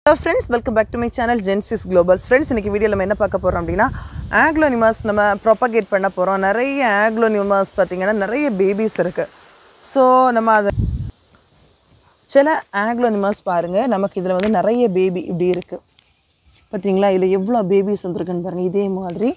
hello friends welcome back to my channel ஜென்சிஸ் குளோபல்ஸ் friends இன்றைக்கி வீடியோவில் நம்ம என்ன பார்க்க போகிறோம் அப்படின்னா ஆக்லோனிமாஸ் நம்ம ப்ரொபகேட் பண்ண போகிறோம் நிறைய ஆக்லோனிமாஸ் பார்த்திங்கன்னா நிறைய பேபிஸ் இருக்குது ஸோ நம்ம அதை சில ஆக்லோனிமாஸ் பாருங்கள் நமக்கு இதில் வந்து நிறைய பேபி இப்படி இருக்குது பார்த்தீங்களா இதில் எவ்வளோ பேபிஸ் வந்துருக்குன்னு பாருங்கள் இதே மாதிரி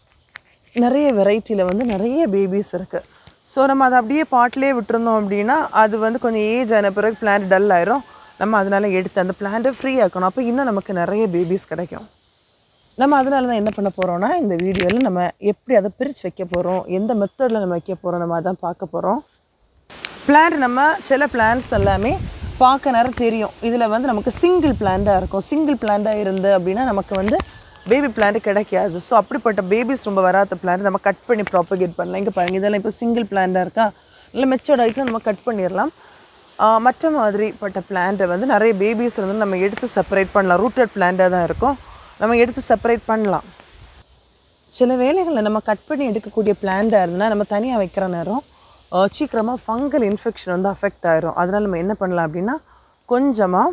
நிறைய வெரைட்டியில் வந்து நிறைய பேபிஸ் இருக்குது ஸோ நம்ம அதை அப்படியே பாட்டிலே விட்டுருந்தோம் அப்படின்னா அது வந்து கொஞ்சம் ஏஜ் ஆன பிறகு பிளான்ட் டல் ஆயிரும் நம்ம அதனால எடுத்து அந்த பிளான்ட்டை ஃப்ரீ ஆக்கணும் அப்போ இன்னும் நமக்கு நிறைய பேபிஸ் கிடைக்கும் நம்ம அதனால தான் என்ன பண்ண போகிறோம்னா இந்த வீடியோவில் நம்ம எப்படி அதை பிரித்து வைக்க போகிறோம் எந்த மெத்தடில் நம்ம வைக்க போகிறோம் நம்ம அதான் பார்க்க போகிறோம் பிளான்ட் நம்ம சில பிளான்ஸ் எல்லாமே பார்க்க நேரம் தெரியும் இதில் வந்து நமக்கு சிங்கிள் பிளான்ட்டாக இருக்கும் சிங்கிள் பிளான்ட்டாக இருந்து அப்படின்னா நமக்கு வந்து பேபி பிளான்ட் கிடைக்காது ஸோ அப்படிப்பட்ட பேபிஸ் ரொம்ப வராத பிளான்ட் நம்ம கட் பண்ணி ப்ராப்பகேட் பண்ணலாம் இங்கே பாருங்கள் இதெல்லாம் இப்போ சிங்கிள் பிளான்ட்டாக இருக்கா இல்லை மெச்சோர்ட் ஆகிட்டு நம்ம கட் பண்ணிடலாம் ஆஹ் மற்ற மாதிரிப்பட்ட பிளான்ட்டை வந்து நிறைய பேபிஸ் இருந்து நம்ம எடுத்து செப்பரேட் பண்ணலாம் ரூட்டட் பிளான்ட்டாக தான் இருக்கும் நம்ம எடுத்து செப்பரேட் பண்ணலாம் சில வேளைகளில் நம்ம கட் பண்ணி எடுக்கக்கூடிய பிளான்ட்டாக இருந்ததுன்னா நம்ம தனியாக வைக்கிற நேரம் அஹ், சீக்கிரமாக ஃபங்கல் இன்ஃபெக்ஷன் வந்து அஃபெக்ட் ஆயிரும் அதனால் நம்ம என்ன பண்ணலாம் அப்படின்னா கொஞ்சமாக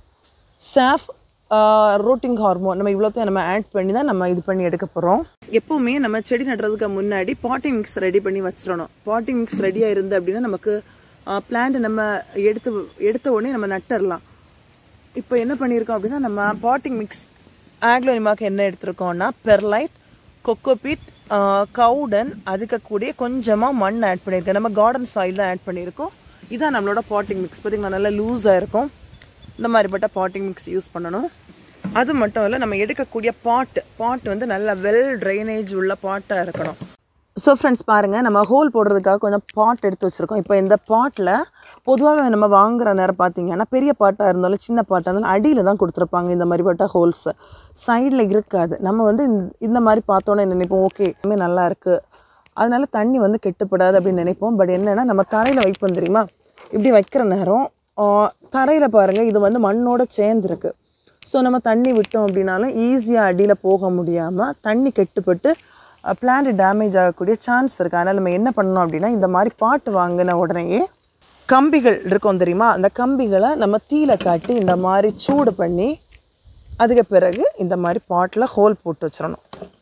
சாஃப் ரோட்டிங் ஹார்மோன் நம்ம இவ்வளோத்தையும் நம்ம ஆட் பண்ணி தான் நம்ம இது பண்ணி எடுக்க போகிறோம் எப்போவுமே நம்ம செடி நடுறதுக்கு முன்னாடி பாட்டிங் மிக்ஸ் ரெடி பண்ணி வச்சிடணும் பாட்டிங் மிக்ஸ் ரெடியாக இருந்து அப்படின்னா நமக்கு பிளான்ட் நம்ம எடுத்து எடுத்த உடனே நம்ம நட்டுறலாம் இப்போ என்ன பண்ணியிருக்கோம் அப்படின்னா நம்ம பாட்டிங் மிக்ஸ் ஆக்லோனிமாக்கு என்ன எடுத்திருக்கோம்னா பெர்லைட் கொக்கோபீட் கவுடன் அதுக்கு கூடிய கொஞ்சமாக மண் ஆட் பண்ணியிருக்கேன் நம்ம கார்டன் சாயில் தான் ஆட் பண்ணியிருக்கோம் இதான் நம்மளோட பாட்டிங் மிக்ஸ் பார்த்திங்கன்னா நல்லா லூஸாக இருக்கும் இந்த மாதிரிப்பட்ட பாட்டிங் மிக்ஸ் யூஸ் பண்ணணும் அது மட்டும் இல்லை நம்ம எடுக்கக்கூடிய பாட் பாட் வந்து நல்ல வெல் ட்ரைனேஜ் உள்ள பாட்டாக இருக்கணும் ஸோ ஃப்ரெண்ட்ஸ் பாருங்கள் நம்ம ஹோல் போடுறதுக்காக கொஞ்சம் பாட் எடுத்து வச்சுருக்கோம் இப்போ இந்த பாட்டில் பொதுவாகவே நம்ம வாங்குற நேரம் பார்த்தீங்கன்னா பெரிய பாட்டாக இருந்தாலும் சின்ன பாட்டாக இருந்தாலும் அடியில் தான் கொடுத்துருப்பாங்க இந்த மாதிரிப்பட்ட ஹோல்ஸ் சைடில் இருக்காது நம்ம வந்து இந்த- இந்த மாதிரி பார்த்தோன்னே நினைப்போம் ஓகே எல்லாமே நல்லா இருக்குது அதனால தண்ணி வந்து கெட்டுப்படாது அப்படின்னு நினைப்போம் பட் என்னென்னா நம்ம தரையில் வைப்போம் தெரியுமா இப்படி வைக்கிற நேரம் தரையில் பாருங்கள் இது வந்து மண்ணோட சேர்ந்துருக்கு ஸோ நம்ம தண்ணி விட்டோம் அப்படின்னாலும் ஈஸியாக அடியில் போக முடியாமல் தண்ணி கெட்டுப்பட்டு பிளான்ட் டேமேஜ் ஆகக்கூடிய சான்ஸ் இருக்குது அதனால் நம்ம என்ன பண்ணணும் அப்படின்னா இந்த மாதிரி பாட்டு வாங்கின உடனேயே கம்பிகள் இருக்கும் தெரியுமா அந்த கம்பிகளை நம்ம தீயில காட்டி இந்த மாதிரி சூடு பண்ணி அதுக்கு பிறகு இந்த மாதிரி பாட்டில் ஹோல் போட்டு வச்சிடணும்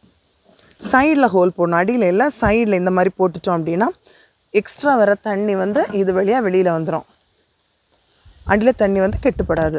சைடில் ஹோல் போடணும் அடியில் இல்லை சைடில் இந்த மாதிரி போட்டுட்டோம் அப்படின்னா எக்ஸ்ட்ரா வர தண்ணி வந்து இது வழியாக வெளியில் வந்துடும் அடியில் தண்ணி வந்து கெட்டுப்படாது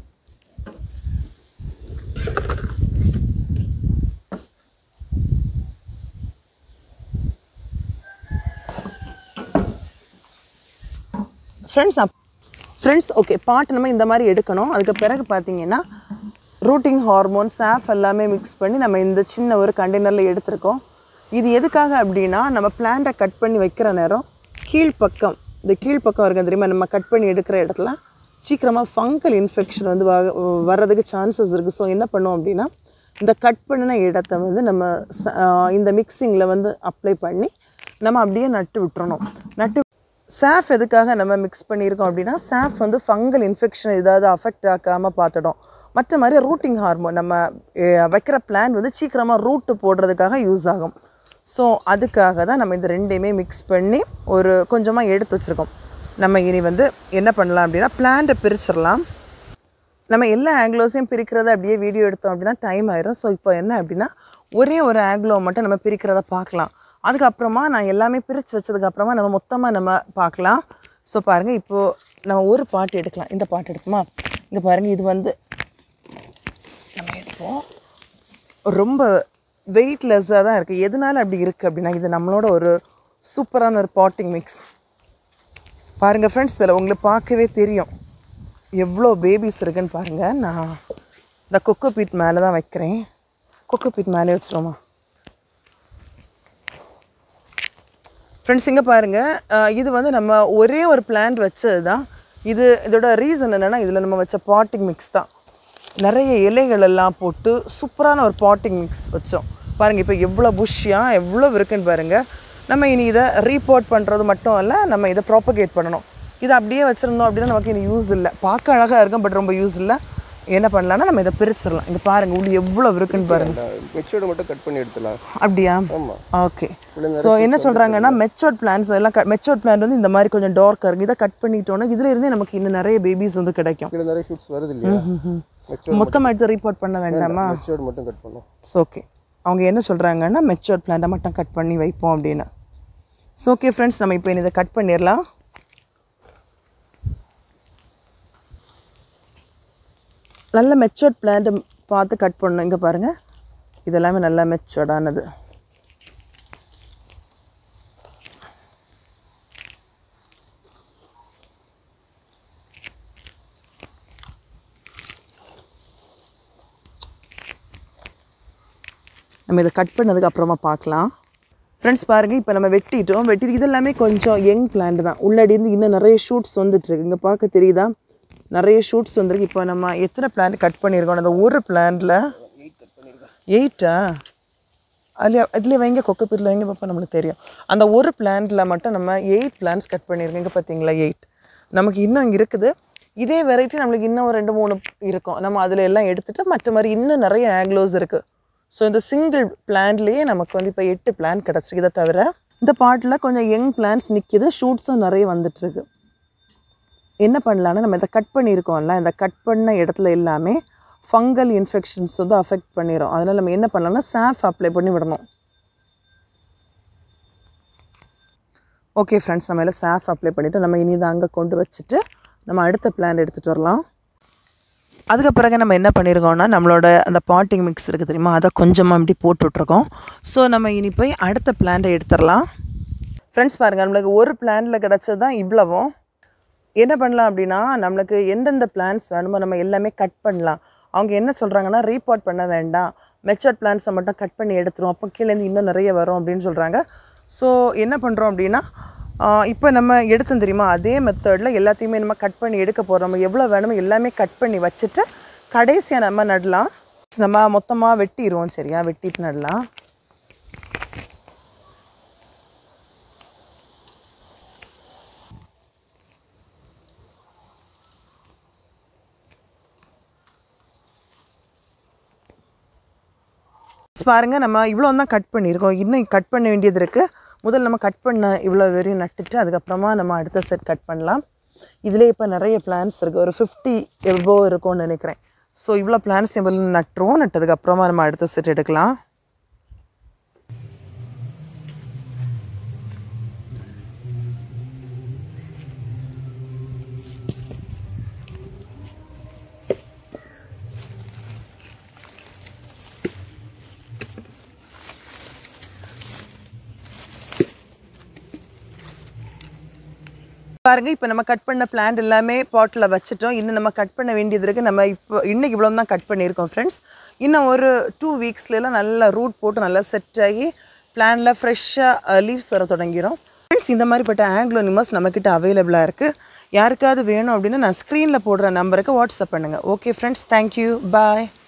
ஃப்ரெண்ட்ஸ் அப் ஃப்ரெண்ட்ஸ் ஓகே பாட்டு நம்ம இந்த மாதிரி எடுக்கணும் அதுக்கு பிறகு பார்த்தீங்கன்னா ரூட்டிங் ஹார்மோன் சாஃப் எல்லாமே மிக்ஸ் பண்ணி நம்ம இந்த சின்ன ஒரு கண்டெய்னரில் எடுத்திருக்கோம் இது எதுக்காக அப்படின்னா நம்ம பிளான்ட்டை கட் பண்ணி வைக்கிற நேரம் கீழ்ப்பக்கம் இந்த கீழ்ப்பக்கம் இருக்க தெரியுமா நம்ம கட் பண்ணி எடுக்கிற இடத்துல சீக்கிரமாக ஃபங்கல் இன்ஃபெக்ஷன் வந்து வ- வர்றதுக்கு சான்சஸ் இருக்குது ஸோ என்ன பண்ணுவோம் அப்படின்னா இந்த கட் பண்ணின இடத்த வந்து நம்ம ச- ஆஹ் இந்த மிக்சிங்கில் வந்து அப்ளை பண்ணி நம்ம அப்படியே நட்டு விட்டுறணும் நட்டு சாஃப் எதுக்காக நம்ம மிக்ஸ் பண்ணியிருக்கோம் அப்படின்னா சாஃப் வந்து ஃபங்கல் இன்ஃபெக்ஷன் ஏதாவது அஃபெக்ட் ஆக்காமல் பார்த்துடும் மற்ற மாதிரி ரூட்டிங் ஹார்மோன் நம்ம அஹ், வைக்கிற பிளான் வந்து சீக்கிரமாக ரூட்டு போடுறதுக்காக யூஸ் ஆகும் ஸோ அதுக்காக தான் நம்ம இந்த ரெண்டையுமே மிக்ஸ் பண்ணி ஒரு கொஞ்சமாக எடுத்து வச்சுருக்கோம் நம்ம இனி வந்து என்ன பண்ணலாம் அப்படின்னா பிளான்ட்டை பிரிச்சிடலாம் நம்ம எல்லா ஆங்கிலோஸையும் பிரிக்கிறத அப்படியே வீடியோ எடுத்தோம் அப்படின்னா டைம் ஆயிரும் ஸோ இப்போ என்ன அப்படின்னா ஒரே ஒரு ஆங்கிலோ மட்டும் நம்ம பிரிக்கிறத பார்க்கலாம் அதுக்கப்புறமா நான் எல்லாமே பிரித்து வச்சதுக்கப்புறமா நம்ம மொத்தமாக நம்ம பார்க்கலாம் ஸோ பாருங்கள் இப்போது நம்ம ஒரு பாட்டு எடுக்கலாம் இந்த பாட்டு எடுக்குமா இங்கே பாருங்கள் இது வந்து நம்ம எடுப்போம் ரொம்ப வெயிட்லெஸ்ஸாக தான் இருக்குது எதனால அப்படி இருக்குது அப்படின்னா இது நம்மளோட ஒரு சூப்பரான ஒரு பாட்டிங் மிக்ஸ் பாருங்கள் ஃப்ரெண்ட்ஸ் இதில் உங்களுக்கு பார்க்கவே தெரியும் எவ்வளோ பேபிஸ் இருக்குன்னு பாருங்கள் நான் இந்த கொக்கோ பீட் மேலே தான் வைக்கிறேன் கொக்கோ பீட் மேலே வச்சிருவோமா ஃப்ரெண்ட்ஸ் இங்கே பாருங்கள் இது வந்து நம்ம ஒரே ஒரு பிளான்ட் வச்சது தான் இது இதோட ரீசன் என்னென்னா இதில் நம்ம வச்ச பாட்டிங் மிக்ஸ் தான் நிறைய இலைகள் எல்லாம் போட்டு சூப்பரான ஒரு பாட்டிங் மிக்ஸ் வச்சோம் பாருங்கள் இப்போ எவ்வளோ புஷ்ஷியாக எவ்வளோ இருக்குன்னு பாருங்கள் நம்ம இனி இதை ரீபோர்ட் பண்ணுறது மட்டும் இல்லை நம்ம இதை ப்ராப்பகேட் பண்ணணும் இதை அப்படியே வச்சுருந்தோம் அப்படின்னா நமக்கு இனி யூஸ் இல்லை பார்க்க அழகாக இருக்கும் பட் ரொம்ப யூஸ் இல்லை என்ன பண்ணலாம்னா நம்ம இதை பிரிச்சிடலாம் இங்கே பாருங்க உள்ள எவ்வளோ இருக்குன்னு பாருங்க மெச்சூர்டை மட்டும் கட் பண்ணி எடுத்துலாம் அப்படியா ஆமாம் ஓகே ஸோ என்ன சொல்கிறாங்கன்னா மெச்சோர்ட் பிளான்ஸ் எல்லாம் மெச்சோர்ட் பிளான் வந்து இந்த மாதிரி கொஞ்சம் டார்க்காக இருக்குது இதை கட் பண்ணிட்டோன்னா இதுல இருந்தே நமக்கு இன்னும் நிறைய பேபிஸ் வந்து கிடைக்கும் கீழே நிறைய ஷூட்ஸ் வருது இல்லையா மெச்சூர் மொத்தமாக எடுத்து ரிப்போர்ட் பண்ண வேண்டாமா மெச்சூர்டு மட்டும் கட் பண்ணும் ஸோ ஓகே அவங்க என்ன சொல்கிறாங்கன்னா மெச்சோர்ட் பிளான்ட்டை மட்டும் கட் பண்ணி வைப்போம் அப்படின்னு ஸோ ஓகே ஃப்ரெண்ட்ஸ் நம்ம இப்போ இதை கட் பண்ணிடலாம் நல்ல மெச்சோர்ட் பிளான்ட்டு பார்த்து கட் பண்ணணும் இங்கே பாருங்கள் இதெல்லாமே நல்லா மெச்சோர்டானது நம்ம இதை கட் பண்ணதுக்கு அப்புறமா பார்க்கலாம் ஃப்ரெண்ட்ஸ் பாருங்கள் இப்போ நம்ம வெட்டிட்டோம் வெட்டி இது எல்லாமே கொஞ்சம் யங் பிளான்ட் தான் உள்ளாடி இருந்து இன்னும் நிறைய ஷூட்ஸ் வந்துட்டுருக்கு இங்கே பார்க்க தெரியுதா நிறைய ஷூட்ஸ் வந்துருக்கு இப்போ நம்ம எத்தனை பிளான்ட் கட் பண்ணியிருக்கோம் அந்த ஒரு பிளான்ட்டில் எயிட்டா அதுலேயே இதுலேயே வைங்க கொக்கப்பீரில் வைங்க பார்ப்போம் நம்மளுக்கு தெரியும் அந்த ஒரு பிளான்ட்டில் மட்டும் நம்ம எயிட் பிளான்ஸ் கட் பண்ணியிருக்கோம் இங்கே பார்த்தீங்களா எயிட் நமக்கு இன்னும் இங்கே இருக்குது இதே வெரைட்டி நம்மளுக்கு இன்னும் ஒரு ரெண்டு மூணு இருக்கும் நம்ம அதில் எல்லாம் எடுத்துகிட்டு மற்ற மாதிரி இன்னும் நிறைய ஆக்லோஸ் இருக்குது ஸோ இந்த சிங்கிள் பிளான்ட்லேயே நமக்கு வந்து இப்போ எட்டு பிளான் கிடச்சிருக்கு இதை தவிர இந்த பாட்டில் கொஞ்சம் யங் பிளான்ஸ் நிற்கிது ஷூட்ஸும் நிறைய வந்துட்டுருக்கு என்ன பண்ணலான்னா நம்ம இதை கட் பண்ணியிருக்கோம்ல இந்த கட் பண்ண இடத்துல எல்லாமே ஃபங்கல் இன்ஃபெக்ஷன்ஸ் வந்து அஃபெக்ட் பண்ணிடும் அதனால் நம்ம என்ன பண்ணலாம்னா சாஃப் அப்ளை பண்ணி விடணும் ஓகே ஃப்ரெண்ட்ஸ் நம்ம எல்லாம் சாஃப் அப்ளை பண்ணிவிட்டு நம்ம இனி இதை அங்கே கொண்டு வச்சுட்டு நம்ம அடுத்த பிளான் எடுத்துகிட்டு வரலாம் அதுக்கு பிறகு நம்ம என்ன பண்ணியிருக்கோம்னா நம்மளோட அந்த பாட்டிங் மிக்ஸ் இருக்குது தெரியுமா அதை கொஞ்சமாக இப்படி போட்டு விட்ருக்கோம் ஸோ நம்ம இனி போய் அடுத்த பிளான்ட்டை எடுத்துடலாம் ஃப்ரெண்ட்ஸ் பாருங்கள் நம்மளுக்கு ஒரு பிளான்ட்டில் கிடச்சது தான் இவ்வளவும் என்ன பண்ணலாம் அப்படின்னா நம்மளுக்கு எந்தெந்த பிளான்ஸ் வேணுமோ நம்ம எல்லாமே கட் பண்ணலாம் அவங்க என்ன சொல்கிறாங்கன்னா ரீபார்ட் பண்ண வேண்டாம் மெச்சூர்ட் பிளான்ஸை மட்டும் கட் பண்ணி எடுத்துரும் அப்போ கீழேருந்து இன்னும் நிறைய வரும் அப்படின்னு சொல்கிறாங்க ஸோ என்ன பண்ணுறோம் அப்படின்னா இப்போ நம்ம எடுத்தோம் தெரியுமா அதே மெத்தடில் எல்லாத்தையுமே நம்ம கட் பண்ணி எடுக்க போகிறோம் நம்ம எவ்வளோ வேணுமோ எல்லாமே கட் பண்ணி வச்சுட்டு கடைசியாக நம்ம நடலாம் நம்ம மொத்தமாக வெட்டிடுவோம் சரியா வெட்டிட்டு நடலாம் பாருங்க நம்ம இவ்வளோ தான் கட் பண்ணியிருக்கோம் இன்னும் கட் பண்ண வேண்டியது இருக்குது முதல்ல நம்ம கட் பண்ண இவ்வளோ வெறியும் நட்டுட்டு அதுக்கப்புறமா நம்ம அடுத்த செட் கட் பண்ணலாம் இதிலே இப்போ நிறைய பிளான்ஸ் இருக்குது ஒரு ஃபிஃப்டி எவ்வளோ இருக்கும்னு நினைக்கிறேன் ஸோ இவ்வளோ பிளான்ஸ் எவ்வளோ நட்டுருவோம் நட்டதுக்கப்புறமா நம்ம அடுத்த செட் எடுக்கலாம் பாருங்க இப்போ நம்ம கட் பண்ண பிளான்ட் எல்லாமே பாட்டில் வச்சுட்டோம் இன்னும் நம்ம கட் பண்ண வேண்டியது இருக்குது நம்ம இப்போ இன்னைக்கு இவ்வளோ தான் கட் பண்ணியிருக்கோம் ஃப்ரெண்ட்ஸ் இன்னும் ஒரு டூ வீக்ஸ்லாம் நல்லா ரூட் போட்டு நல்லா செட் ஆகி பிளானில் ஃப்ரெஷ்ஷாக லீவ்ஸ் வர தொடங்கிடும் ஃப்ரெண்ட்ஸ் இந்த மாதிரிப்பட்ட ஆங்க்லோனிமஸ் நம்மக்கிட்ட அவைலபிளாக இருக்குது யாருக்காவது வேணும் அப்படின்னா நான் ஸ்க்ரீனில் போடுற நம்பருக்கு வாட்ஸ்அப் பண்ணுங்கள் ஓகே ஃப்ரெண்ட்ஸ் தேங்க்யூ பாய்